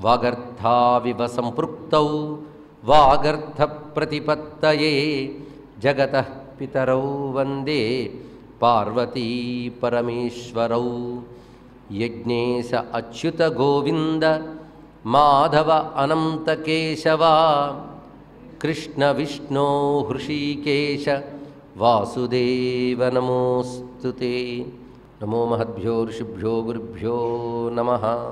వాగర్థావివ సంపృక్తౌ వాగర్థ ప్రతిపత్తయే జగత పితరౌ వందే పార్వతీ పరమేశ్వరౌ యజ్ఞేశ అచ్యుత గోవింద మాధవ అనంత కేశవ కృష్ణ విష్ణో హృషీకేశ వాసుదేవ నమోస్తు నమో మహద్భ్యో ఋషిభ్యో గురుభ్యో నమ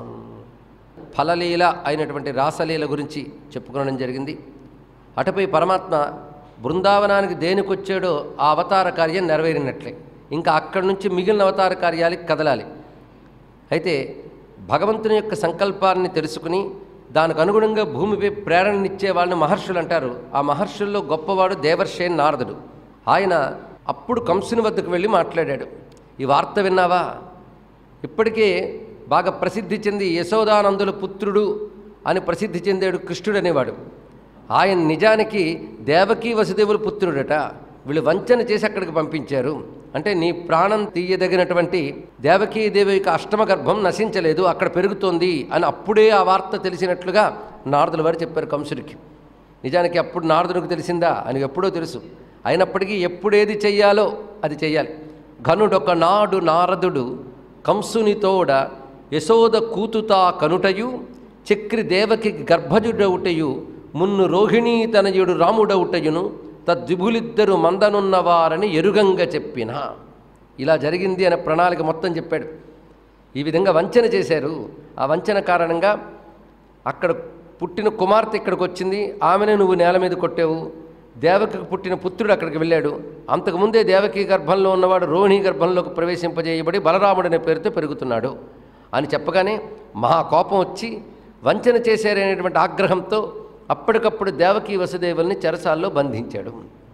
ఫలలీల అయినటువంటి రాసలీల గురించి చెప్పుకోవడం జరిగింది అటుపై పరమాత్మ బృందావనానికి దేనికొచ్చాడో ఆ అవతార కార్యం నెరవేరినట్లే ఇంకా అక్కడి నుంచి మిగిలిన అవతార కార్యాలకి కదలాలి అయితే భగవంతుని యొక్క సంకల్పాన్ని తెలుసుకుని దానికి అనుగుణంగా భూమిపై ప్రేరణనిచ్చే వాళ్ళని మహర్షులు అంటారు ఆ మహర్షుల్లో గొప్పవాడు దేవర్షేన్ నారదుడు ఆయన అప్పుడు కంసుని వద్దకు వెళ్ళి మాట్లాడాడు ఈ వార్త విన్నావా ఇప్పటికే బాగా ప్రసిద్ధి చెంది యశోదానందుల పుత్రుడు అని ప్రసిద్ధి చెందాడు కృష్ణుడు అనేవాడు ఆయన నిజానికి దేవకీ వసుదేవుల పుత్రుడట వీళ్ళు వంచన చేసి అక్కడికి పంపించారు అంటే నీ ప్రాణం తీయదగినటువంటి దేవకీదేవి యొక్క అష్టమ గర్భం నశించలేదు అక్కడ పెరుగుతోంది అని అప్పుడే ఆ వార్త తెలిసినట్లుగా నారదుల వారు చెప్పారు కంసుడికి నిజానికి అప్పుడు నారదునికి తెలిసిందా అని ఎప్పుడో తెలుసు అయినప్పటికీ ఎప్పుడేది చెయ్యాలో అది చెయ్యాలి ఘనుడొక నాడు నారదుడు కంసునితోడ యశోద కూతుతా కనుటయు చక్రి దేవకి గర్భజుడౌటయు మున్ను రోహిణీ తనయుడు రాముడౌటయును తద్విభులిద్దరు మందనున్నవారని ఎరుగంగా చెప్పిన ఇలా జరిగింది అనే ప్రణాళిక మొత్తం చెప్పాడు ఈ విధంగా వంచన చేశారు ఆ వంచన కారణంగా అక్కడ పుట్టిన కుమార్తె ఇక్కడికి వచ్చింది ఆమెనే నువ్వు నేల మీద కొట్టావు దేవకి పుట్టిన పుత్రుడు అక్కడికి వెళ్ళాడు అంతకుముందే దేవకి గర్భంలో ఉన్నవాడు రోహిణి గర్భంలోకి ప్రవేశింపజేయబడి బలరాముడు అనే పేరుతో పెరుగుతున్నాడు అని చెప్పగానే మహా కోపం వచ్చి వంచన చేశారనేటువంటి ఆగ్రహంతో అప్పటికప్పుడు దేవకి వసుదేవుల్ని చెరసాల్లో బంధించాడు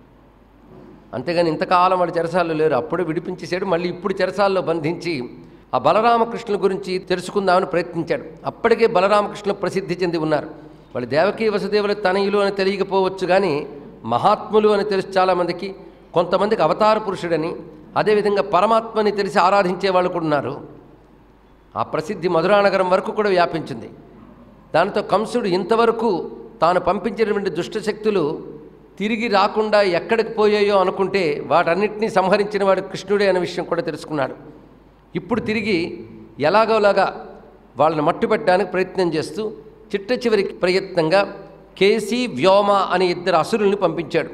అంతేగాని ఇంతకాలం వాడు చెరసాల్లో లేరు అప్పుడే విడిపించేశాడు మళ్ళీ ఇప్పుడు చెరసాల్లో బంధించి ఆ బలరామకృష్ణుల గురించి తెలుసుకుందామని ప్రయత్నించాడు అప్పటికే బలరామకృష్ణులు ప్రసిద్ధి చెంది ఉన్నారు వాళ్ళు దేవకీ వసుదేవుల తనయులు అని తెలియకపోవచ్చు కానీ మహాత్ములు అని తెలుసు చాలామందికి కొంతమందికి అవతార పురుషుడని అదేవిధంగా పరమాత్మని తెలిసి ఆరాధించే వాళ్ళు కూడా ఉన్నారు ఆ ప్రసిద్ధి మధురానగరం వరకు కూడా వ్యాపించింది దానితో కంసుడు ఇంతవరకు తాను పంపించినటువంటి దుష్టశక్తులు తిరిగి రాకుండా ఎక్కడికి పోయాయో అనుకుంటే వాటన్నిటినీ సంహరించిన వాడు కృష్ణుడే అనే విషయం కూడా తెలుసుకున్నాడు ఇప్పుడు తిరిగి ఎలాగోలాగా వాళ్ళని మట్టుపెట్టడానికి ప్రయత్నం చేస్తూ చిట్ట చివరి ప్రయత్నంగా కేసీ వ్యోమ అనే ఇద్దరు అసురుల్ని పంపించాడు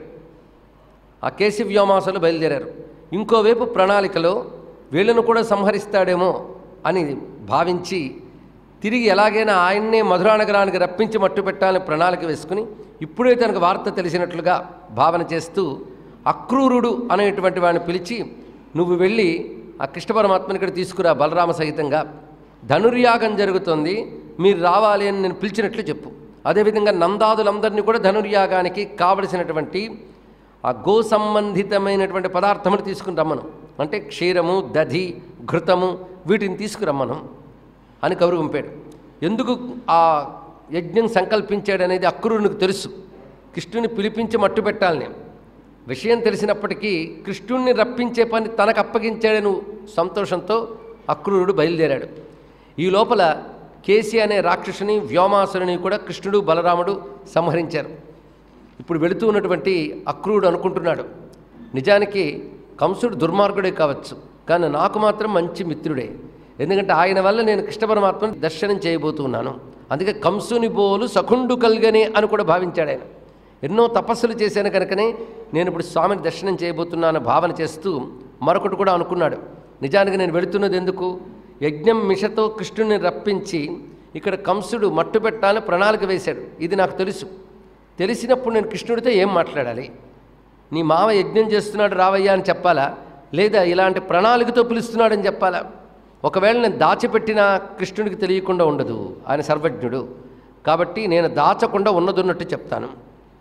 ఆ కేసి వ్యోమాసులు బయలుదేరారు ఇంకోవైపు ప్రణాళికలో వీళ్ళను కూడా సంహరిస్తాడేమో అని భావించి తిరిగి ఎలాగైనా ఆయన్నే మధురానగరానికి రప్పించి మట్టు పెట్టాలని ప్రణాళిక వేసుకుని ఇప్పుడే తనకు వార్త తెలిసినట్లుగా భావన చేస్తూ అక్రూరుడు అనేటువంటి వాడిని పిలిచి నువ్వు వెళ్ళి ఆ కృష్ణ పరమాత్మని ఇక్కడ తీసుకురా బలరామ సహితంగా ధనుర్యాగం జరుగుతుంది మీరు రావాలి అని నేను పిలిచినట్లు చెప్పు అదేవిధంగా నందాదులందరినీ కూడా ధనుర్యాగానికి కావలసినటువంటి ఆ గో సంబంధితమైనటువంటి పదార్థములు తీసుకుని రమ్మను అంటే క్షీరము దధి ఘృతము వీటిని తీసుకురమ్మను అని కబురు పంపాడు ఎందుకు ఆ యజ్ఞం సంకల్పించాడనేది అక్రూరునికి తెలుసు కృష్ణుని పిలిపించి మట్టు పెట్టాలని విషయం తెలిసినప్పటికీ కృష్ణుణ్ణి రప్పించే పని తనకు అప్పగించాడని సంతోషంతో అక్రూరుడు బయలుదేరాడు ఈ లోపల కేసి అనే రాక్షసుని వ్యోమాసురుని కూడా కృష్ణుడు బలరాముడు సంహరించారు ఇప్పుడు వెళుతూ ఉన్నటువంటి అక్రూరుడు అనుకుంటున్నాడు నిజానికి కంసుడు దుర్మార్గుడే కావచ్చు కానీ నాకు మాత్రం మంచి మిత్రుడే ఎందుకంటే ఆయన వల్ల నేను కృష్ణ పరమాత్మని దర్శనం చేయబోతున్నాను అందుకే కంసుని బోలు సఖుండు కల్గనే అని కూడా భావించాడు ఆయన ఎన్నో తపస్సులు చేశాను కనుకనే నేను ఇప్పుడు స్వామిని దర్శనం చేయబోతున్నాను భావన చేస్తూ మరొకటి కూడా అనుకున్నాడు నిజానికి నేను వెళుతున్నది ఎందుకు యజ్ఞం మిషతో కృష్ణుని రప్పించి ఇక్కడ కంసుడు మట్టు పెట్టాలని ప్రణాళిక వేశాడు ఇది నాకు తెలుసు తెలిసినప్పుడు నేను కృష్ణుడితో ఏం మాట్లాడాలి నీ మామ యజ్ఞం చేస్తున్నాడు రావయ్యా అని చెప్పాలా లేదా ఇలాంటి ప్రణాళికతో పిలుస్తున్నాడని చెప్పాలా ఒకవేళ నేను దాచిపెట్టిన కృష్ణుడికి తెలియకుండా ఉండదు ఆయన సర్వజ్ఞుడు కాబట్టి నేను దాచకుండా ఉన్నదున్నట్టు చెప్తాను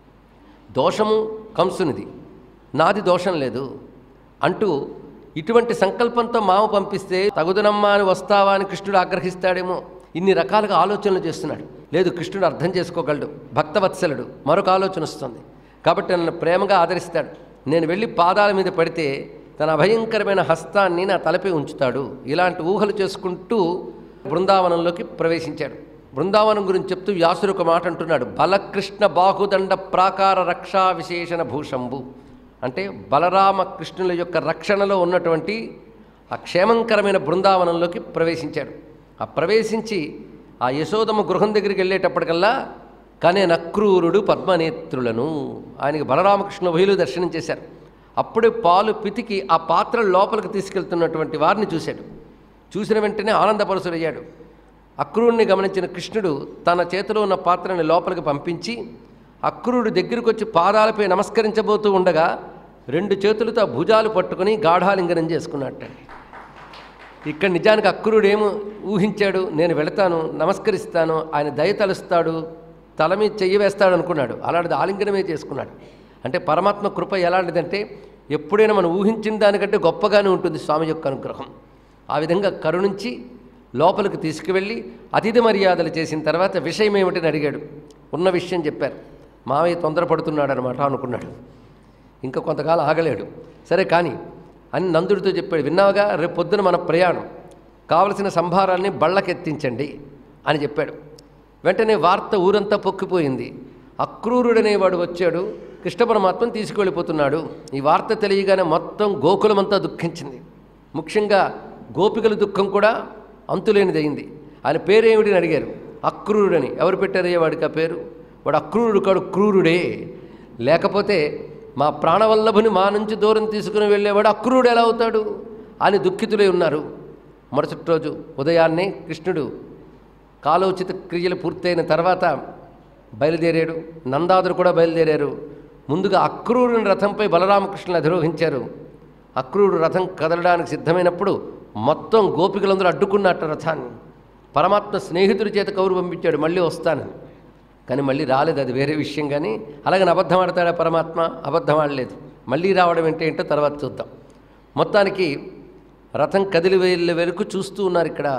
దోషము కంసునిది నాది దోషం లేదు అంటూ ఇటువంటి సంకల్పంతో మామ పంపిస్తే తగుదనమ్మా అని వస్తావా అని కృష్ణుడు ఆగ్రహిస్తాడేమో ఇన్ని రకాలుగా ఆలోచనలు చేస్తున్నాడు లేదు కృష్ణుడు అర్థం చేసుకోగలడు భక్తవత్సలుడు మరొక ఆలోచన వస్తుంది కాబట్టి నన్ను ప్రేమగా ఆదరిస్తాడు నేను వెళ్ళి పాదాల మీద పడితే తన అభయంకరమైన హస్తాన్ని నా తలపై ఉంచుతాడు ఇలాంటి ఊహలు చేసుకుంటూ బృందావనంలోకి ప్రవేశించాడు బృందావనం గురించి చెప్తూ వ్యాసుడు ఒక మాట అంటున్నాడు బలకృష్ణ బాహుదండ ప్రాకార రక్షా విశేషణ భూషంబు అంటే బలరామ కృష్ణుల యొక్క రక్షణలో ఉన్నటువంటి ఆ క్షేమంకరమైన బృందావనంలోకి ప్రవేశించాడు ఆ ప్రవేశించి ఆ యశోదమ్మ గృహం దగ్గరికి వెళ్ళేటప్పటికల్లా కనే నక్రూరుడు పద్మనేత్రులను ఆయనకి బలరామకృష్ణ వహిలు దర్శనం చేశారు అప్పుడే పాలు పితికి ఆ పాత్ర లోపలికి తీసుకెళ్తున్నటువంటి వారిని చూశాడు చూసిన వెంటనే ఆనందపరుసుడయ్యాడు అక్రూరుని గమనించిన కృష్ణుడు తన చేతిలో ఉన్న పాత్రని లోపలికి పంపించి అక్రూరుడు దగ్గరికి వచ్చి పాదాలపై నమస్కరించబోతూ ఉండగా రెండు చేతులతో ఆ భుజాలు పట్టుకుని గాఢాలింగనం చేసుకున్నట్టండి ఇక్కడ నిజానికి అక్రూరుడు ఏమో ఊహించాడు నేను వెళతాను నమస్కరిస్తాను ఆయన దయ తలుస్తాడు తల మీద చెయ్యి వేస్తాడు అనుకున్నాడు అలాంటిది ఆలింగనమే చేసుకున్నాడు అంటే పరమాత్మ కృప ఎలాంటిదంటే ఎప్పుడైనా మనం ఊహించిన దానికంటే గొప్పగానే ఉంటుంది స్వామి యొక్క అనుగ్రహం ఆ విధంగా కరుణించి లోపలికి తీసుకువెళ్ళి అతిథి మర్యాదలు చేసిన తర్వాత విషయం ఏమిటని అడిగాడు ఉన్న విషయం చెప్పారు మావయ్య తొందరపడుతున్నాడు అనమాట అనుకున్నాడు ఇంకా కొంతకాలం ఆగలేడు సరే కానీ అని నందుడితో చెప్పాడు విన్నావుగా రేపు పొద్దున మన ప్రయాణం కావలసిన సంభారాన్ని బళ్ళకెత్తించండి అని చెప్పాడు వెంటనే వార్త ఊరంతా పొక్కిపోయింది అక్రూరుడనేవాడు వచ్చాడు కృష్ణ పరమాత్మను తీసుకువెళ్ళిపోతున్నాడు ఈ వార్త తెలియగానే మొత్తం గోకులమంతా దుఃఖించింది ముఖ్యంగా గోపికల దుఃఖం కూడా అంతులేనిదయింది ఆయన పేరేమిటి అడిగారు అక్రూరుడని ఎవరు పెట్టారయ్యా వాడికి ఆ పేరు వాడు అక్రూరుడు కాడు క్రూరుడే లేకపోతే మా ప్రాణవల్లభుని మా నుంచి దూరం తీసుకుని వెళ్ళేవాడు అక్రూరుడు ఎలా అవుతాడు అని దుఃఖితులై ఉన్నారు మరుసటి రోజు ఉదయాన్నే కృష్ణుడు కాలోచిత క్రియలు పూర్తయిన తర్వాత బయలుదేరాడు నందాదులు కూడా బయలుదేరారు ముందుగా అక్రూరుని రథంపై బలరామకృష్ణులు అధిరోహించారు అక్రూరుడు రథం కదలడానికి సిద్ధమైనప్పుడు మొత్తం గోపికలందరూ అడ్డుకున్నట్ట రథాన్ని పరమాత్మ స్నేహితుడి చేత కౌరు పంపించాడు మళ్ళీ వస్తానని కానీ మళ్ళీ రాలేదు అది వేరే విషయం కానీ అలాగని అబద్ధం ఆడతాడా పరమాత్మ అబద్ధం ఆడలేదు మళ్ళీ రావడం ఏంటి ఏంటో తర్వాత చూద్దాం మొత్తానికి రథం కదిలి వెళ్ళే వరకు చూస్తూ ఉన్నారు ఇక్కడ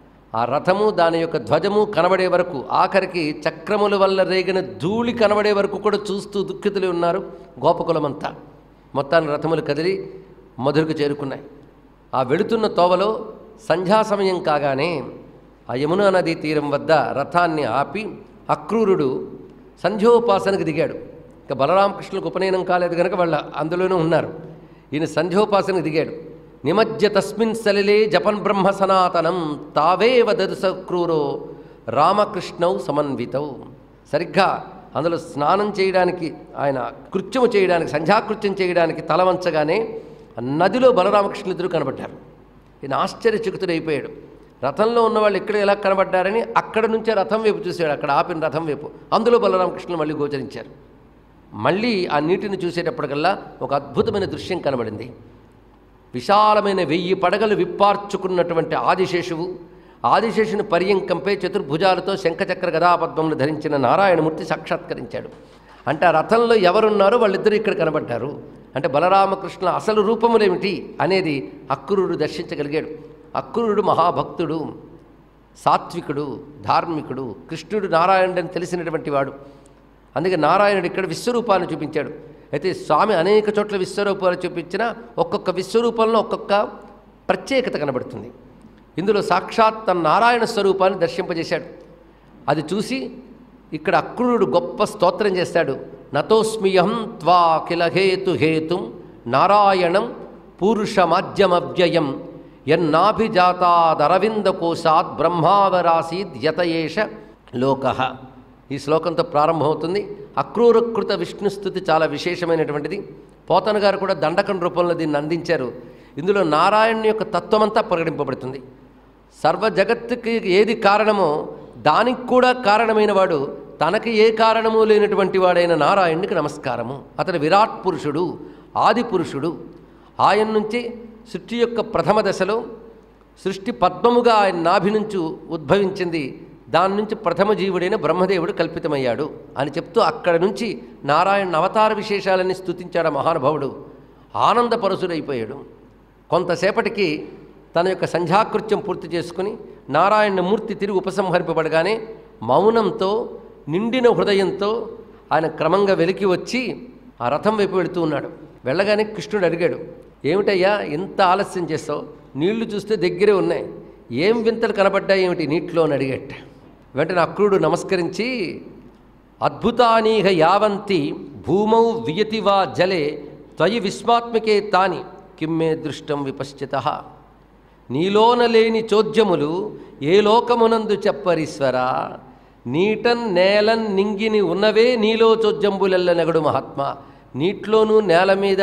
ఆ రథము దాని యొక్క ధ్వజము కనబడే వరకు ఆఖరికి చక్రముల వల్ల రేగిన ధూళి కనబడే వరకు కూడా చూస్తూ దుఃఖితులు ఉన్నారు గోపకులమంతా మొత్తాన్ని రథములు కదిలి మధురకు చేరుకున్నాయి ఆ వెళుతున్న తోవలో సంధ్యా సమయం కాగానే ఆ యమునా నదీ తీరం వద్ద రథాన్ని ఆపి అక్రూరుడు సంధ్యోపాసనకు దిగాడు ఇక బలరామకృష్ణులకు ఉపనయనం కాలేదు కనుక వాళ్ళ అందులోనే ఉన్నారు ఈయన సంధ్యోపాసనకు దిగాడు నిమజ్జ తస్మిన్ సలిలే జపన్ బ్రహ్మ సనాతనం తావేవ దదుసక్రూరో రామకృష్ణౌ సమన్వితౌ సరిగ్గా అందులో స్నానం చేయడానికి ఆయన కృత్యము చేయడానికి సంధ్యాకృత్యం చేయడానికి తల వంచగానే నదిలో బలరామకృష్ణులు ఇద్దరు కనబడ్డారు ఈయన ఆశ్చర్యచకితుడైపోయాడు రథంలో ఉన్న వాళ్ళు ఇక్కడ ఎలా కనబడ్డారని అక్కడ నుంచే రథం వైపు చూశాడు అక్కడ ఆపిన రథం వైపు అందులో బలరామకృష్ణులు మళ్ళీ గోచరించారు మళ్ళీ ఆ నీటిని చూసేటప్పటికల్లా ఒక అద్భుతమైన దృశ్యం కనబడింది విశాలమైన వెయ్యి పడగలు విప్పార్చుకున్నటువంటి ఆదిశేషువు ఆదిశేషుని పర్యంకంపై చతుర్భుజాలతో శంఖచక్ర గదాపద్మములు ధరించిన నారాయణమూర్తి సాక్షాత్కరించాడు అంటే ఆ రథంలో ఎవరున్నారో వాళ్ళిద్దరూ ఇక్కడ కనబడ్డారు అంటే బలరామకృష్ణుల అసలు రూపములేమిటి అనేది అక్రూరుడు దర్శించగలిగాడు అక్రూరుడు మహాభక్తుడు సాత్వికుడు ధార్మికుడు కృష్ణుడు నారాయణుడని తెలిసినటువంటి వాడు అందుకే నారాయణుడు ఇక్కడ విశ్వరూపాన్ని చూపించాడు అయితే స్వామి అనేక చోట్ల విశ్వరూపాలు చూపించిన ఒక్కొక్క విశ్వరూపంలో ఒక్కొక్క ప్రత్యేకత కనబడుతుంది ఇందులో సాక్షాత్ తన నారాయణ స్వరూపాన్ని దర్శింపజేశాడు అది చూసి ఇక్కడ అక్రూరుడు గొప్ప స్తోత్రం చేస్తాడు నతోస్మియం త్వా కిల హేతు హేతుం నారాయణం పూరుషమాద్యమవ్యయం ఎన్నాభిజాతాదరవింద కోశాత్ బ్రహ్మావరాసీద్ యతయేష లోక ఈ శ్లోకంతో ప్రారంభమవుతుంది అక్రూరకృత విష్ణుస్థుతి చాలా విశేషమైనటువంటిది పోతన గారు కూడా దండకం రూపంలో దీన్ని అందించారు ఇందులో నారాయణ యొక్క తత్వమంతా ప్రకటింపబడుతుంది సర్వ జగత్తుకి ఏది కారణమో దానికి కూడా కారణమైన వాడు తనకి ఏ కారణము లేనటువంటి వాడైన నారాయణునికి నమస్కారము అతడు విరాట్ పురుషుడు ఆది పురుషుడు ఆయన నుంచి సృష్టి యొక్క ప్రథమ దశలో సృష్టి పద్మముగా ఆయన నాభి నుంచి ఉద్భవించింది దాని నుంచి ప్రథమ జీవుడైన బ్రహ్మదేవుడు కల్పితమయ్యాడు అని చెప్తూ అక్కడ నుంచి నారాయణ అవతార విశేషాలని స్తుతించాడు ఆ మహానుభావుడు ఆనందపరసుడైపోయాడు కొంతసేపటికి తన యొక్క సంధ్యాకృత్యం పూర్తి చేసుకుని నారాయణ మూర్తి తిరిగి ఉపసంహరింపబడగానే మౌనంతో నిండిన హృదయంతో ఆయన క్రమంగా వెలికి వచ్చి ఆ రథం వైపు వెళుతూ ఉన్నాడు వెళ్ళగానే కృష్ణుడు అడిగాడు ఏమిటయ్యా ఇంత ఆలస్యం చేస్తావు నీళ్లు చూస్తే దగ్గరే ఉన్నాయి ఏం వింతలు కనబడ్డాయి ఏమిటి నీటిలో అని అడిగట వెంటనే అక్రూరుడు నమస్కరించి అద్భుతానీహ యావంతి భూమౌ వియతి వా జలే త్వయి విస్మాత్మికే తాని కిమ్మే దృష్టం విపశ్చిత నీలోన లేని చోద్యములు ఏ లోకమునందు చెప్పరీశ్వరా నీటన్ నేలన్ నింగిని ఉన్నవే నీలో చోద్యంబులెల్ల నెగడు మహాత్మా నీటిలోనూ నేల మీద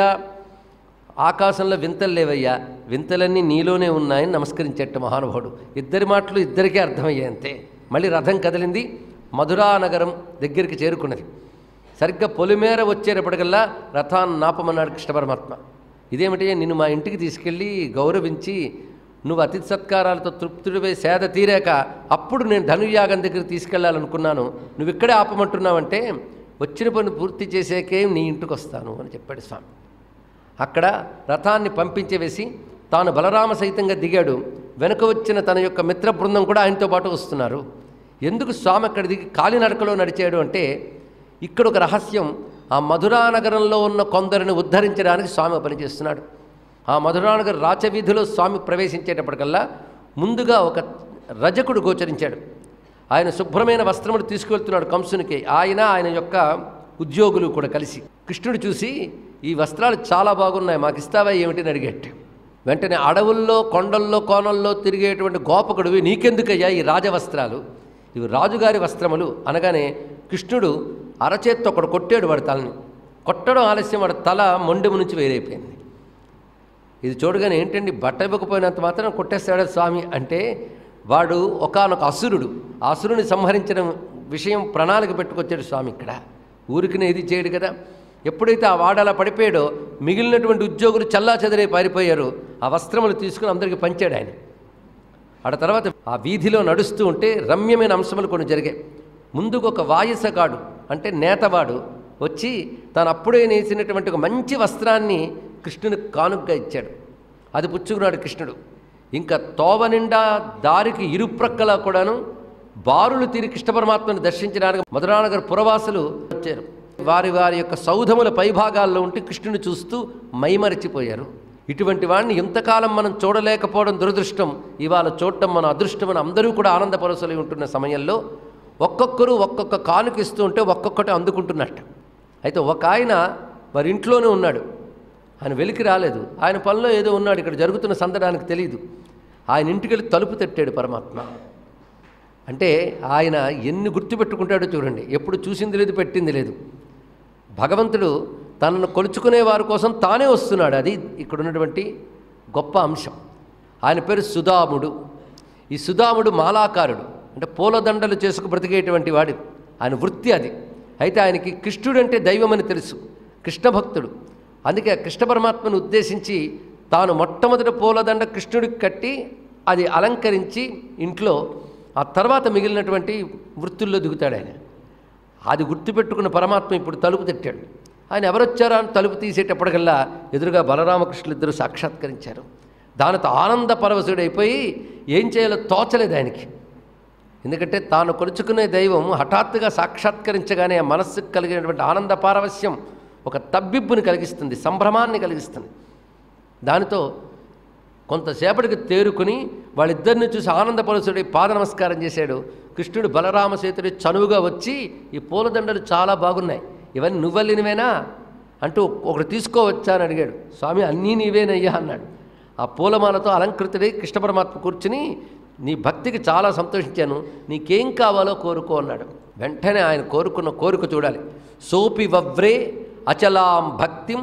ఆకాశంలో వింతలు లేవయ్యా వింతలన్నీ నీలోనే ఉన్నాయని నమస్కరించేట మహానుభావుడు ఇద్దరి మాటలు ఇద్దరికీ అర్థమయ్యాయి అంతే మళ్ళీ రథం కదిలింది మధురా నగరం దగ్గరికి చేరుకున్నది సరిగ్గా పొలిమేర వచ్చేటప్పటికల్లా రథాన్ని నాపమన్నాడు కృష్ణ పరమాత్మ ఇదేమిటి నిన్ను మా ఇంటికి తీసుకెళ్ళి గౌరవించి నువ్వు అతిథి సత్కారాలతో తృప్తుడిపై సేద తీరాక అప్పుడు నేను ధనుయాగం దగ్గరికి తీసుకెళ్ళాలనుకున్నాను నువ్వు ఇక్కడే ఆపమంటున్నావంటే వచ్చిన పని పూర్తి చేసాకే నీ ఇంటికి వస్తాను అని చెప్పాడు స్వామి అక్కడ రథాన్ని పంపించి వేసి తాను బలరామ సహితంగా దిగాడు వెనుక వచ్చిన తన యొక్క మిత్ర బృందం కూడా ఆయనతో పాటు వస్తున్నారు ఎందుకు స్వామి అక్కడ దిగి కాలినడకలో నడిచాడు అంటే ఇక్కడ ఒక రహస్యం ఆ మధురా నగరంలో ఉన్న కొందరిని ఉద్ధరించడానికి స్వామి పనిచేస్తున్నాడు ఆ మధురానగర్ రాచవీధిలో స్వామి ప్రవేశించేటప్పటికల్లా ముందుగా ఒక రజకుడు గోచరించాడు ఆయన శుభ్రమైన వస్త్రములు తీసుకువెళ్తున్నాడు కంసునికి ఆయన ఆయన యొక్క ఉద్యోగులు కూడా కలిసి కృష్ణుడు చూసి ఈ వస్త్రాలు చాలా బాగున్నాయి మాకు ఇస్తావా ఏమిటి అని అడిగట్టు వెంటనే అడవుల్లో కొండల్లో కోనల్లో తిరిగేటువంటి గోపకుడివి నీకెందుకయ్యా ఈ రాజవస్త్రాలు ఇవి రాజుగారి వస్త్రములు అనగానే కృష్ణుడు అరచేత్తో ఒకడు కొట్టాడు వాడి తలని కొట్టడం ఆలస్యం వాడి తల మొండెము నుంచి వేరైపోయింది ఇది చూడగానే ఏంటండి బట్ట ఇవ్వకపోయినంత మాత్రం కొట్టేస్తాడా స్వామి అంటే వాడు ఒకానొక అసురుడు ఆ అసురుని సంహరించిన విషయం ప్రణాళిక పెట్టుకొచ్చాడు స్వామి ఇక్కడ ఊరికినే ఇది చేయడు కదా ఎప్పుడైతే ఆ వాడు అలా పడిపోయాడో మిగిలినటువంటి ఉద్యోగులు చల్లా చెదరే పారిపోయారు ఆ వస్త్రములు తీసుకుని అందరికీ పంచాడు ఆయన ఆడ తర్వాత ఆ వీధిలో నడుస్తూ ఉంటే రమ్యమైన అంశములు కొన్ని జరిగాయి ముందుకు ఒక వాయసగాడు అంటే నేతవాడు వచ్చి తాను అప్పుడే నేసినటువంటి ఒక మంచి వస్త్రాన్ని కృష్ణునికి కానుకగా ఇచ్చాడు అది పుచ్చుకున్నాడు కృష్ణుడు ఇంకా తోవ నిండా దారికి ఇరుప్రక్కల కూడాను బారులు తీరి కృష్ణ పరమాత్మను దర్శించడానికి మధురానగర్ పురవాసులు వచ్చారు వారి వారి యొక్క సౌధముల పైభాగాల్లో ఉంటే కృష్ణుని చూస్తూ మైమరిచిపోయారు ఇటువంటి వాడిని ఇంతకాలం మనం చూడలేకపోవడం దురదృష్టం ఇవాళ చూడటం మన అదృష్టం అని అందరూ కూడా ఆనందపరసలై ఉంటున్న సమయంలో ఒక్కొక్కరు ఒక్కొక్క కానుక ఇస్తూ ఉంటే ఒక్కొక్కటి అందుకుంటున్నట్టు అయితే ఒక ఆయన వారి ఇంట్లోనే ఉన్నాడు ఆయన వెలికి రాలేదు ఆయన పనిలో ఏదో ఉన్నాడు ఇక్కడ జరుగుతున్న సందడానికి తెలియదు ఆయన ఇంటికి వెళ్ళి తలుపు తట్టాడు పరమాత్మ అంటే ఆయన ఎన్ని గుర్తుపెట్టుకుంటాడో చూడండి ఎప్పుడు చూసింది లేదు పెట్టింది లేదు భగవంతుడు తనను కొలుచుకునే వారి కోసం తానే వస్తున్నాడు అది ఇక్కడ ఉన్నటువంటి గొప్ప అంశం ఆయన పేరు సుధాముడు ఈ సుధాముడు మాలాకారుడు అంటే పూలదండలు చేసుకు బ్రతికేటువంటి వాడు ఆయన వృత్తి అది అయితే ఆయనకి కృష్ణుడంటే దైవమని తెలుసు కృష్ణ భక్తుడు అందుకే ఆ కృష్ణ పరమాత్మను ఉద్దేశించి తాను మొట్టమొదటి పూలదండ కృష్ణుడికి కట్టి అది అలంకరించి ఇంట్లో ఆ తర్వాత మిగిలినటువంటి వృత్తుల్లో దిగుతాడు ఆయన అది గుర్తుపెట్టుకున్న పరమాత్మ ఇప్పుడు తలుపు తట్టాడు ఆయన ఎవరొచ్చారా అని తలుపు తీసేటప్పటికల్లా ఎదురుగా బలరామకృష్ణులు ఇద్దరు సాక్షాత్కరించారు దానితో ఆనంద పరవశుడైపోయి ఏం చేయాలో తోచలేదు ఆయనకి ఎందుకంటే తాను కొలుచుకునే దైవం హఠాత్తుగా సాక్షాత్కరించగానే ఆ మనస్సుకు కలిగినటువంటి ఆనంద పారవస్యం ఒక తబ్బిబ్బుని కలిగిస్తుంది సంభ్రమాన్ని కలిగిస్తుంది దానితో కొంతసేపటికి తేరుకుని వాళ్ళిద్దరిని చూసి ఆనందపరుసుడి పాద నమస్కారం చేశాడు కృష్ణుడు బలరామసేతుడి చనువుగా వచ్చి ఈ పూలదండలు చాలా బాగున్నాయి ఇవన్నీ నువ్వల్లినవేనా అంటూ ఒకటి తీసుకోవచ్చా అని అడిగాడు స్వామి అన్నీ నీవేనయ్యా అన్నాడు ఆ పూలమాలతో అలంకృతుడై కృష్ణ పరమాత్మ కూర్చుని నీ భక్తికి చాలా సంతోషించాను నీకేం కావాలో కోరుకో అన్నాడు వెంటనే ఆయన కోరుకున్న కోరిక చూడాలి సోపి వవ్రే అచలాం భక్తిం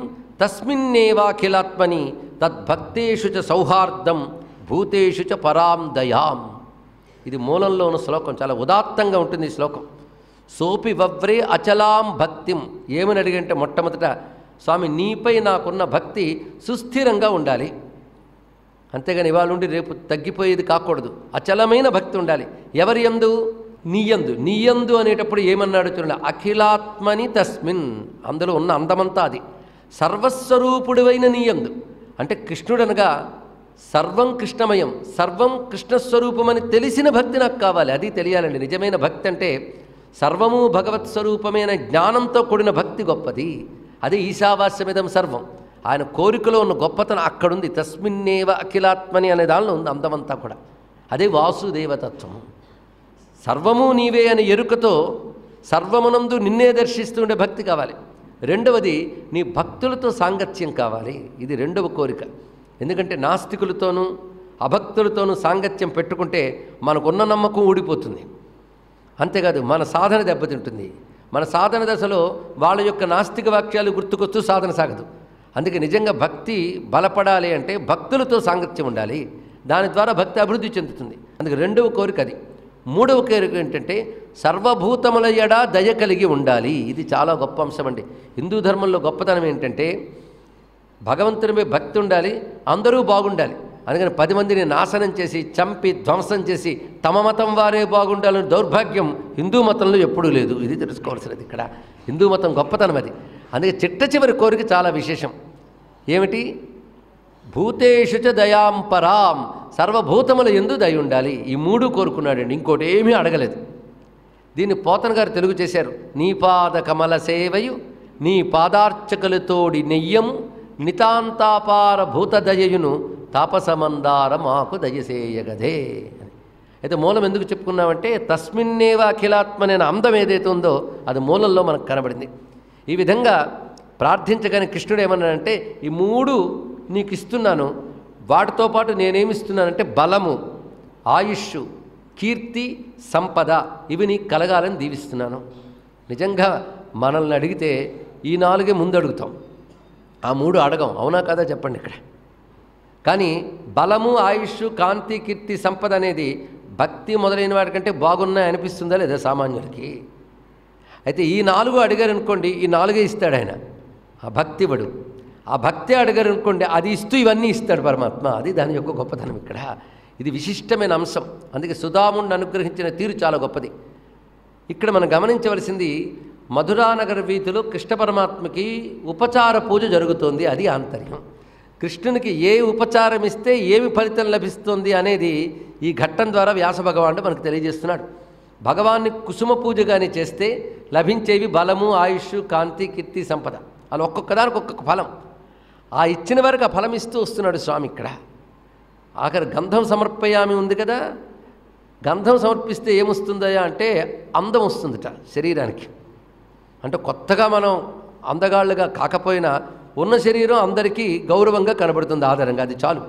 తస్మిన్నేవాఖిలాత్మని తద్భక్తేషు చ సౌహార్దం భూతేషు చ పరాం దయాం ఇది మూలంలో ఉన్న శ్లోకం చాలా ఉదాత్తంగా ఉంటుంది ఈ శ్లోకం సోపి వవ్రే అచలాం భక్తిం ఏమని అడిగంటే మొట్టమొదట స్వామి నీపై నాకున్న భక్తి సుస్థిరంగా ఉండాలి అంతేగాని ఇవాళ నుండి రేపు తగ్గిపోయేది కాకూడదు అచలమైన భక్తి ఉండాలి ఎవరి యందు నీయందు నీయందు అనేటప్పుడు ఏమన్నాడు చూడండి అఖిలాత్మని తస్మిన్ అందులో ఉన్న అందమంతా అది సర్వస్వరూపుడివైన నీయందు అంటే కృష్ణుడనగా సర్వం కృష్ణమయం సర్వం కృష్ణస్వరూపమని తెలిసిన భక్తి నాకు కావాలి అది తెలియాలండి నిజమైన భక్తి అంటే సర్వము భగవత్ స్వరూపమైన జ్ఞానంతో కూడిన భక్తి గొప్పది అదే ఈశావాస్యమిదం సర్వం ఆయన కోరికలో ఉన్న గొప్పతనం అక్కడుంది తస్మిన్నేవ అఖిలాత్మని అనే దానిలో ఉంది అందమంతా కూడా అదే వాసుదేవతత్వం సర్వము నీవే అని ఎరుకతో సర్వమునందు నిన్నే దర్శిస్తుండే భక్తి కావాలి రెండవది నీ భక్తులతో సాంగత్యం కావాలి ఇది రెండవ కోరిక ఎందుకంటే నాస్తికులతోనూ అభక్తులతోనూ సాంగత్యం పెట్టుకుంటే మనకున్న నమ్మకం ఊడిపోతుంది అంతేకాదు మన సాధన దెబ్బతింటుంది మన సాధన దశలో వాళ్ళ యొక్క నాస్తిక వాక్యాలు గుర్తుకొస్తూ సాధన సాగదు అందుకే నిజంగా భక్తి బలపడాలి అంటే భక్తులతో సాంగత్యం ఉండాలి దాని ద్వారా భక్తి అభివృద్ధి చెందుతుంది అందుకే రెండవ కోరిక అది మూడవ కోరిక ఏంటంటే సర్వభూతముల ఎడ దయ కలిగి ఉండాలి ఇది చాలా గొప్ప అంశం అండి హిందూ ధర్మంలో గొప్పతనం ఏంటంటే భగవంతునిపై భక్తి ఉండాలి అందరూ బాగుండాలి అందుకని పది మందిని నాశనం చేసి చంపి ధ్వంసం చేసి తమ మతం వారే బాగుండాలని దౌర్భాగ్యం హిందూ మతంలో ఎప్పుడూ లేదు ఇది తెలుసుకోవాల్సినది ఇక్కడ హిందూ మతం గొప్పతనం అది అందుకే చిట్ట చివరి కోరిక చాలా విశేషం ఏమిటి భూతేషు చ దయాం పరాం సర్వభూతముల ఎందు దయ ఉండాలి ఈ మూడు కోరుకున్నాడండి ఇంకోటి ఏమీ అడగలేదు దీన్ని పోతన గారు తెలుగు చేశారు నీ పాద కమల సేవయు నీ పాదార్చకులతోడి నెయ్యము నితాంతాపార భూత దయయును తాపసమందార మాకు దయసేయగదే అని అయితే మూలం ఎందుకు చెప్పుకున్నామంటే తస్మిన్నేవ అఖిలాత్మనైన అందం ఏదైతే ఉందో అది మూలంలో మనకు కనబడింది ఈ విధంగా ప్రార్థించగానే కృష్ణుడు ఏమన్నాడంటే ఈ మూడు నీకు ఇస్తున్నాను వాటితో పాటు నేనేమిస్తున్నానంటే బలము ఆయుష్ కీర్తి సంపద ఇవి నీకు కలగాలని దీవిస్తున్నాను నిజంగా మనల్ని అడిగితే ఈ నాలుగే ముందు అడుగుతాం ఆ మూడు అడగం అవునా కదా చెప్పండి ఇక్కడ కానీ బలము ఆయుష్ కాంతి కీర్తి సంపద అనేది భక్తి మొదలైన వాటికంటే బాగున్నాయి అనిపిస్తుందా లేదా సామాన్యులకి అయితే ఈ నాలుగు అడిగారు అనుకోండి ఈ నాలుగే ఇస్తాడు ఆయన ఆ భక్తివడు ఆ భక్తి అడిగారు అనుకోండి అది ఇస్తూ ఇవన్నీ ఇస్తాడు పరమాత్మ అది దాని యొక్క గొప్పతనం ఇక్కడ ఇది విశిష్టమైన అంశం అందుకే సుధాముడిని అనుగ్రహించిన తీరు చాలా గొప్పది ఇక్కడ మనం గమనించవలసింది మధురానగర వీధిలో కృష్ణ పరమాత్మకి ఉపచార పూజ జరుగుతోంది అది ఆంతర్యం కృష్ణునికి ఏ ఉపచారం ఇస్తే ఏమి ఫలితం లభిస్తుంది అనేది ఈ ఘట్టం ద్వారా వ్యాస భగవానుడు మనకు తెలియజేస్తున్నాడు భగవాన్ని కుసుమ పూజ కానీ చేస్తే లభించేవి బలము ఆయుష్ కాంతి కీర్తి సంపద అలా ఒక్కొక్క దానికి ఒక్కొక్క ఫలం ఆ ఇచ్చిన వరకు ఆ ఫలం ఇస్తూ వస్తున్నాడు స్వామి ఇక్కడ ఆఖరి గంధం సమర్పయామి ఉంది కదా గంధం సమర్పిస్తే ఏమొస్తుందయా అంటే అందం వస్తుందట శరీరానికి అంటే కొత్తగా మనం అందగాళ్ళుగా కాకపోయినా ఉన్న శరీరం అందరికీ గౌరవంగా కనబడుతుంది ఆధారంగా అది చాలు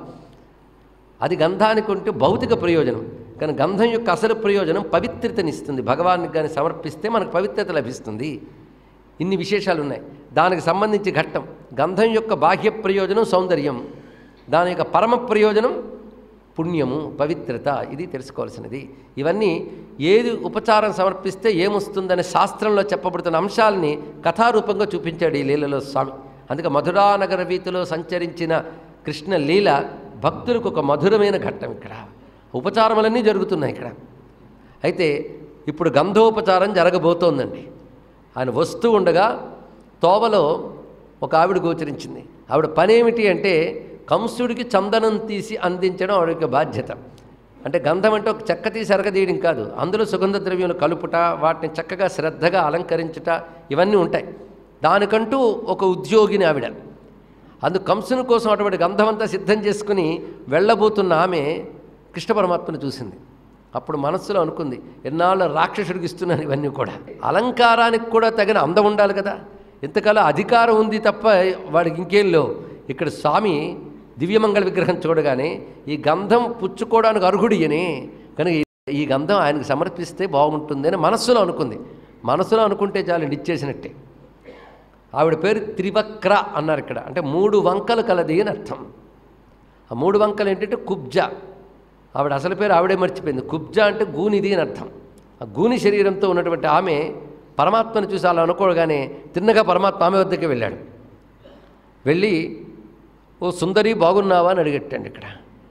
అది గంధానికి ఉంటే భౌతిక ప్రయోజనం కానీ గంధం యొక్క అసలు ప్రయోజనం పవిత్రతనిస్తుంది భగవానికి కానీ సమర్పిస్తే మనకు పవిత్రత లభిస్తుంది ఇన్ని విశేషాలు ఉన్నాయి దానికి సంబంధించి ఘట్టం గంధం యొక్క బాహ్య ప్రయోజనం సౌందర్యం దాని యొక్క పరమ ప్రయోజనం పుణ్యము పవిత్రత ఇది తెలుసుకోవాల్సినది ఇవన్నీ ఏది ఉపచారం సమర్పిస్తే ఏమొస్తుందనే శాస్త్రంలో చెప్పబడుతున్న అంశాలని కథారూపంగా చూపించాడు ఈ లీలలో స్వామి అందుకే మధురానగర వీధిలో సంచరించిన కృష్ణ లీల భక్తులకు ఒక మధురమైన ఘట్టం ఇక్కడ ఉపచారములన్నీ జరుగుతున్నాయి ఇక్కడ అయితే ఇప్పుడు గంధోపచారం జరగబోతోందండి ఆయన వస్తూ ఉండగా తోవలో ఒక ఆవిడ గోచరించింది ఆవిడ పని ఏమిటి అంటే కంసుడికి చందనం తీసి అందించడం ఆవిడ యొక్క బాధ్యత అంటే గంధం అంటే ఒక చెక్క తీసి అరగదీయడం కాదు అందులో సుగంధ ద్రవ్యాలు కలుపుట వాటిని చక్కగా శ్రద్ధగా అలంకరించుట ఇవన్నీ ఉంటాయి దానికంటూ ఒక ఉద్యోగిని ఆవిడ అందు కంసుని కోసం అటువంటి గంధమంతా సిద్ధం చేసుకుని వెళ్ళబోతున్న ఆమె కృష్ణ పరమాత్మను చూసింది అప్పుడు మనస్సులో అనుకుంది ఎన్నాళ్ళ రాక్షసుడికి ఇస్తున్నాను ఇవన్నీ కూడా అలంకారానికి కూడా తగిన అందం ఉండాలి కదా ఇంతకాలం అధికారం ఉంది తప్ప వాడికి ఇంకేం లేవు ఇక్కడ స్వామి దివ్యమంగళ విగ్రహం చూడగానే ఈ గంధం పుచ్చుకోవడానికి అర్హుడి అని కనుక ఈ- ఈ గంధం ఆయనకు సమర్పిస్తే బాగుంటుంది అని మనస్సులో అనుకుంది మనసులో అనుకుంటే చాలు ఇచ్చేసినట్టే ఆవిడ పేరు త్రివక్ర అన్నారు ఇక్కడ అంటే మూడు వంకలు కలది అని అర్థం ఆ మూడు వంకలు ఏంటంటే కుబ్జ ఆవిడ అసలు పేరు ఆవిడే మర్చిపోయింది కుబ్జ అంటే గూనిది అని అర్థం ఆ గూని శరీరంతో ఉన్నటువంటి ఆమె పరమాత్మను చూసి అలా అనుకోగానే తిన్నగా పరమాత్మ ఆమె వద్దకే వెళ్ళాడు వెళ్ళి ఓ సుందరి బాగున్నావా అని అడిగట్టండి ఇక్కడ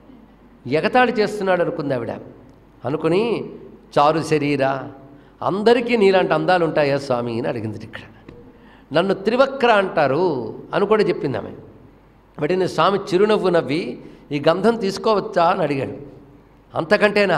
ఎగతాళి చేస్తున్నాడు అనుకుంది ఆవిడ అనుకుని చారు శరీరా అందరికీ నీలాంటి అందాలు ఉంటాయా స్వామి అని అడిగింది ఇక్కడ నన్ను త్రివక్ర అంటారు అని కూడా చెప్పింది ఆమె వెంటనే స్వామి చిరునవ్వు నవ్వి ఈ గంధం తీసుకోవచ్చా అని అడిగాడు అంతకంటేనా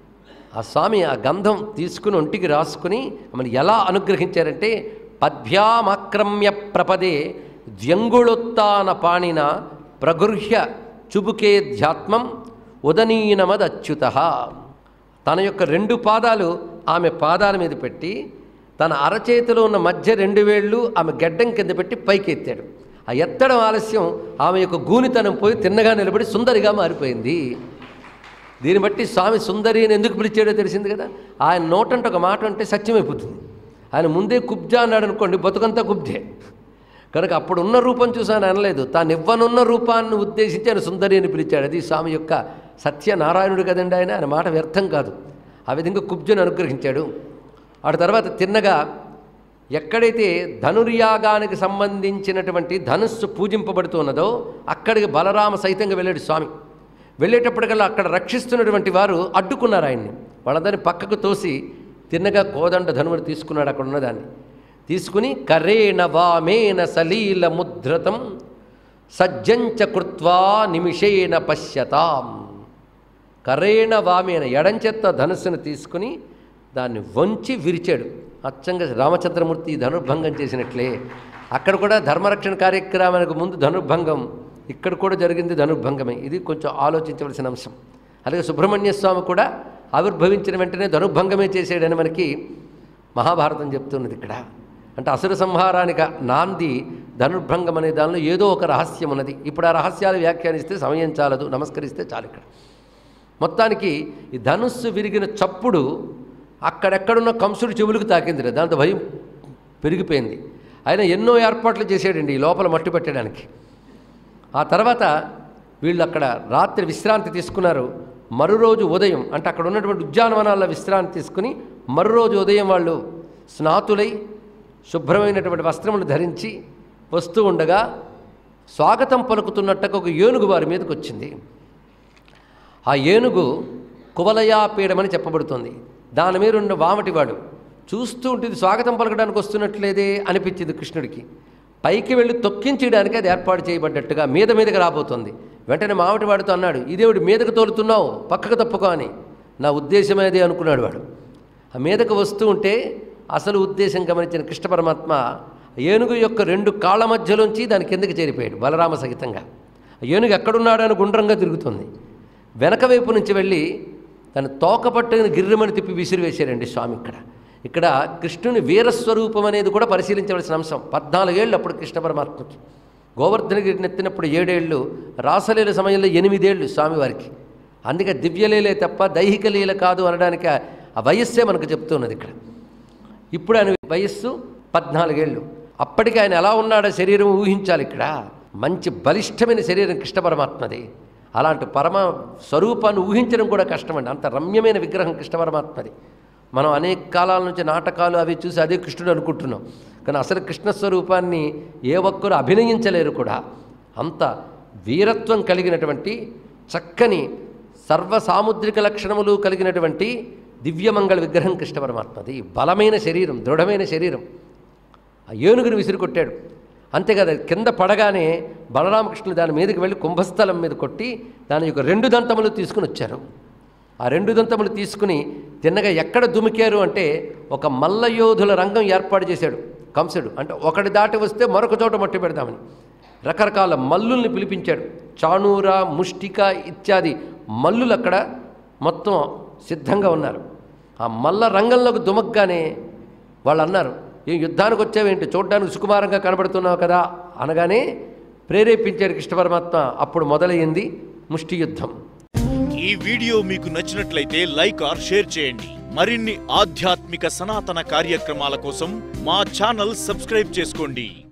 ఆ స్వామి ఆ గంధం తీసుకుని ఒంటికి రాసుకుని ఆమెను ఎలా అనుగ్రహించారంటే పద్భ్యామాక్రమ్య ప్రపదే ద్యంగుళోత్తాన పాణిన ప్రగృహ్య చుబుకే ధ్యాత్మం ఉదనీనమదచ్యుత తన యొక్క రెండు పాదాలు ఆమె పాదాల మీద పెట్టి తన అరచేతిలో ఉన్న మధ్య రెండు వేళ్ళు ఆమె గడ్డం కింద పెట్టి పైకి ఎత్తాడు ఆ ఎత్తడం ఆలస్యం ఆమె యొక్క గూనితనం పోయి తిన్నగా నిలబడి సుందరిగా మారిపోయింది దీన్ని బట్టి స్వామి సుందరి అని ఎందుకు పిలిచాడో తెలిసింది కదా ఆయన నోటంటే ఒక మాట అంటే సత్యమైపోతుంది ఆయన ముందే కుబ్జా అన్నాడు అనుకోండి బతుకంతా కుబ్జే కనుక అప్పుడు ఉన్న రూపం చూసాను అనలేదు తాను ఇవ్వనున్న రూపాన్ని ఉద్దేశించి ఆయన సుందరి అని పిలిచాడు అది స్వామి యొక్క సత్యనారాయణుడు కదండి ఆయన ఆయన మాట వ్యర్థం కాదు ఆ విధంగా కుబ్జను అనుగ్రహించాడు ఆ తర్వాత తిన్నగా ఎక్కడైతే ధనుర్యాగానికి సంబంధించినటువంటి ధనుస్సు పూజింపబడుతున్నదో అక్కడికి బలరామ సైతంగా వెళ్ళాడు స్వామి వెళ్ళేటప్పటికల్లా అక్కడ రక్షిస్తున్నటువంటి వారు అడ్డుకున్నారు ఆయన్ని వాళ్ళందరినీ పక్కకు తోసి తిన్నగా కోదండ ధనువుని తీసుకున్నాడు అక్కడ ఉన్నదాన్ని తీసుకుని కరేణ వామేన సలీల ముద్రతం సజ్జంచ కృత్వా నిమిషేన పశ్యతాం కరేణ వామేన ఎడంచెత్త ధనుస్సును తీసుకుని దాన్ని వంచి విరిచాడు అచ్చంగా రామచంద్రమూర్తి ధనుర్భంగం చేసినట్లే అక్కడ కూడా ధర్మరక్షణ కార్యక్రమానికి ముందు ధనుర్భంగం ఇక్కడ కూడా జరిగింది ధనుర్భంగమే ఇది కొంచెం ఆలోచించవలసిన అంశం అలాగే సుబ్రహ్మణ్య స్వామి కూడా ఆవిర్భవించిన వెంటనే ధనుర్భంగమే చేసాడని మనకి మహాభారతం చెప్తున్నది ఇక్కడ అంటే అసుర సంహారానికి నాంది ధనుర్భంగం అనే దానిలో ఏదో ఒక రహస్యం ఉన్నది ఇప్పుడు ఆ రహస్యాలు వ్యాఖ్యానిస్తే సమయం చాలదు నమస్కరిస్తే చాలు ఇక్కడ మొత్తానికి ఈ ధనుస్సు విరిగిన చప్పుడు అక్కడెక్కడున్న కంసుడు చెవులకు తాకింది దాంతో భయం పెరిగిపోయింది ఆయన ఎన్నో ఏర్పాట్లు చేసాడండి ఈ లోపల మట్టి పెట్టడానికి ఆ తర్వాత వీళ్ళు అక్కడ రాత్రి విశ్రాంతి తీసుకున్నారు మరో రోజు ఉదయం అంటే అక్కడ ఉన్నటువంటి ఉద్యానవనాల్లో విశ్రాంతి తీసుకుని మరో రోజు ఉదయం వాళ్ళు స్నాతులై శుభ్రమైనటువంటి వస్త్రములు ధరించి వస్తూ ఉండగా స్వాగతం పలుకుతున్నట్టుగా ఒక ఏనుగు వారి మీదకి వచ్చింది ఆ ఏనుగు కువలయాపీడమని చెప్పబడుతుంది దాని మీద ఉన్న వామటివాడు చూస్తూ ఉంటుంది స్వాగతం పలకడానికి వస్తున్నట్లేదే అనిపించింది కృష్ణుడికి పైకి వెళ్ళి తొక్కించడానికి అది ఏర్పాటు చేయబడ్డట్టుగా మీద మీదకి రాబోతుంది వెంటనే మావటివాడితో అన్నాడు ఇదేవిడు మీదకు తోలుతున్నావు పక్కకు తప్పుకో అని నా ఉద్దేశమేది అనుకున్నాడు వాడు ఆ మీదకు వస్తూ ఉంటే అసలు ఉద్దేశం గమనించిన కృష్ణ పరమాత్మ ఏనుగు యొక్క రెండు కాళ్ళ మధ్యలోంచి దాని కిందకి చేరిపోయాడు బలరామ సహితంగా ఆ ఏనుగు ఎక్కడున్నాడు అని గుండ్రంగా తిరుగుతుంది వెనక వైపు నుంచి వెళ్ళి తన తోక పట్టుకుని గిర్రమని తిప్పి విసిరివేశారండి స్వామి ఇక్కడ ఇక్కడ కృష్ణుని వీరస్వరూపం అనేది కూడా పరిశీలించవలసిన అంశం పద్నాలుగేళ్ళు అప్పుడు కృష్ణ పరమాత్మకి గోవర్ధనగిరిని ఎత్తినప్పుడు ఏడేళ్ళు రాసలీల సమయంలో ఎనిమిదేళ్ళు స్వామివారికి అందుకే దివ్యలీలే తప్ప దైహిక లీల కాదు అనడానికి ఆ- ఆ వయస్సే మనకు చెప్తున్నది ఇక్కడ ఇప్పుడు ఆయన వయస్సు పద్నాలుగేళ్ళు అప్పటికి ఆయన ఎలా ఉన్నాడో శరీరం ఊహించాలి ఇక్కడ మంచి బలిష్టమైన శరీరం కృష్ణ పరమాత్మది అలాంటి పరమ స్వరూపాన్ని ఊహించడం కూడా కష్టమండి అంత రమ్యమైన విగ్రహం కృష్ణ పరమాత్మది మనం అనేక కాలాల నుంచి నాటకాలు అవి చూసి అదే కృష్ణుడు అనుకుంటున్నాం కానీ అసలు కృష్ణ స్వరూపాన్ని ఏ ఒక్కరు అభినయించలేరు కూడా అంత వీరత్వం కలిగినటువంటి చక్కని సర్వ సాముద్రిక లక్షణములు కలిగినటువంటి దివ్యమంగళ విగ్రహం కృష్ణ పరమాత్మది బలమైన శరీరం దృఢమైన శరీరం ఆ ఏనుగుని విసిరి కొట్టాడు అంతేకాదు అది కింద పడగానే బలరామకృష్ణులు దాని మీదకి వెళ్ళి కుంభస్థలం మీద కొట్టి దాని యొక్క రెండు దంతములు తీసుకుని వచ్చారు ఆ రెండు దంతములు తీసుకుని తిన్నగా ఎక్కడ దుమికారు అంటే ఒక మల్లయోధుల రంగం ఏర్పాటు చేశాడు కంసుడు అంటే ఒకటి దాటి వస్తే మరొక చోట మట్టి పెడదామని రకరకాల మల్లుల్ని పిలిపించాడు చాణూర ముష్టిక ఇత్యాది మల్లులు అక్కడ మొత్తం సిద్ధంగా ఉన్నారు ఆ మల్ల రంగంలోకి దుమగ్గానే వాళ్ళు అన్నారు ఏం యుద్ధానికి వచ్చావేంటి చూడడానికి సుకుమారంగా కనబడుతున్నావు కదా అనగానే ప్రేరేపించాడు కృష్ణ పరమాత్మ అప్పుడు మొదలయ్యింది ముష్టి యుద్ధం ఈ వీడియో మీకు నచ్చినట్లయితే లైక్ ఆర్ షేర్ చేయండి మరిన్ని ఆధ్యాత్మిక సనాతన కార్యక్రమాల కోసం మా ఛానల్ సబ్స్క్రైబ్ చేసుకోండి